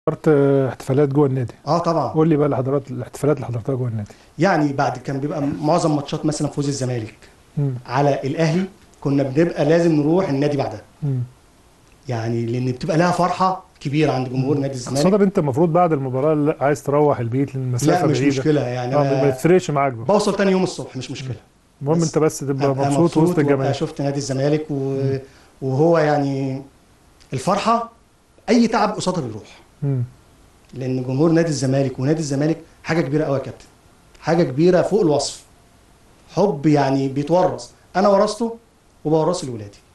حضرت احتفالات جوه النادي اه طبعا قول لي بقى الحضارات الاحتفالات اللي حضرتها جوه النادي يعني بعد كان بيبقى معظم ماتشات مثلا فوز الزمالك مم. على الاهلي كنا بنبقى لازم نروح النادي بعدها مم. يعني لان بتبقى لها فرحه كبيره عند جمهور نادي الزمالك خاصة انت المفروض بعد المباراة لا عايز تروح البيت لان المسافة لا مش بعيدة مشكله يعني اه ما انا تفرقش معاك بقى بوصل تاني يوم الصبح مش مشكله المهم بس انت بس تبقى أبقى مبسوط وسط وأبقى الجماهير شفت نادي الزمالك و... وهو يعني الفرحه اي تعب قصادها بيروح مم. لان جمهور نادي الزمالك ونادي الزمالك حاجه كبيره قوي يا كابتن حاجه كبيره فوق الوصف حب يعني بيتورث انا ورثته وبورثه لاولادي